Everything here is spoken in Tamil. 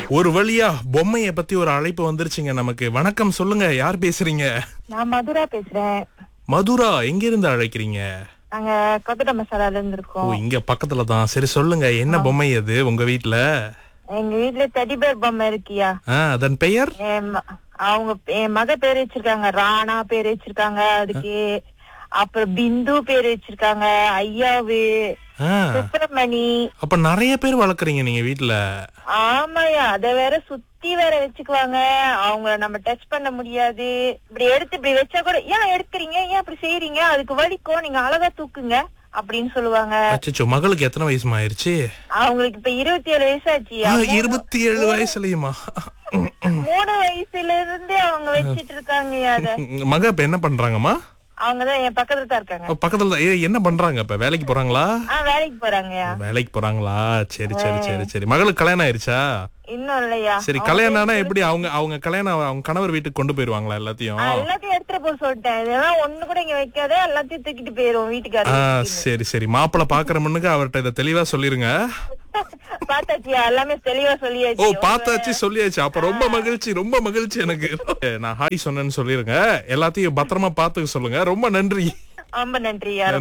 ஒரு வழியா பொம்மைய பத்தி ஒரு அழைப்பு வந்துருச்சுங்க நமக்கு வணக்கம் சொல்லுங்க யார் பேசுறீங்க நான் மதுரா பேசுறேன் மதுரா எங்க இருந்து அழைக்கிறீங்க நாங்க கொத்தட மசாலால இருந்து ஓ இருக்கோம் இங்க பக்கத்துல தான் சரி சொல்லுங்க என்ன பொம்மை அது உங்க வீட்ல எங்க வீட்ல தடிபேர் பொம்மை இருக்கியா ஆ, அதன் பெயர் என் ம- அவங்க என் மக பேர் வச்சிருக்காங்க ராணா பேர் வச்சிருக்காங்க அதுக்கு அப்புறம் பிந்து பேர் வச்சிருக்காங்க ஐயாவு ஆ, சுப்பிரமணி அப்ப நிறைய பேர் வளர்க்குறீங்க நீங்க வீட்ல ஆமாயா அத வேற சுத்தி வேற வச்சுக்குவாங்க அவங்க நம்ம டச் பண்ண முடியாது இப்படி எடுத்து இப்படி வச்சா கூட ஏன் எடுக்கிறீங்க ஏன் அப்படி செய்யறீங்க அதுக்கு வலிக்கும் நீங்க அழகா தூக்குங்க அப்படின்னு சொல்லுவாங்க அச்சச்சோ மகளுக்கு எத்தனை வயசுமா ஆயிருச்சு அவங்களுக்கு இப்ப இருபத்தி ஏழு வயசாச்சு ஆ, இருபத்தி ஏழு வயசுலயுமா மூணு வயசுல இருந்தே அவங்க வச்சிட்டு இருக்காங்க அத மக இப்ப என்ன பண்றாங்கம்மா அவங்கதான் என் பக்கத்துல தான் இருக்காங்க பக்கத்துல தான். ஏ, என்ன பண்றாங்க இப்ப வேலைக்கு போறாங்களா ஆஹ் வேலைக்கு போறாங்கயா வேலைக்கு போறாங்களா சரி சரி சரி சரி மகளுக்கு கல்யாணம் ஆயிருச்சா இன்னும் இல்லையா சரி கல்யாணம்னா எப்படி அவங்க அவங்க கல்யாணம் அவங்க கணவர் வீட்டுக்கு கொண்டு போயிருவாங்களா எல்லாத்தையும் ஆஹ் எல்லாத்தையும் எடுத்துட்டு போக சொல்லிட்டேன் இதெல்லாம் ஒண்ணு கூட இங்க வைக்காத எல்லாத்தையும் தூக்கிட்டு போயிரும் ஆ வீட்டுக்காரர் சரி சரி மாப்பிள்ளை பாக்குற முன்னுக்கு அவர்ட்ட இதை தெளிவா சொல்லிருங்க பாத்தாச்சியா எல்லாமே தெளிவா ஓ சொல்லியாச்சு பார்த்தாச்சு சொல்லியாச்சு அப்ப ரொம்ப மகிழ்ச்சி ரொம்ப மகிழ்ச்சி எனக்கு நான் ஹாய் சொன்னேன்னு சொல்லிருங்க எல்லாத்தையும் பத்திரமா பாத்துக்க சொல்லுங்க ரொம்ப நன்றி ரொம்ப நன்றியா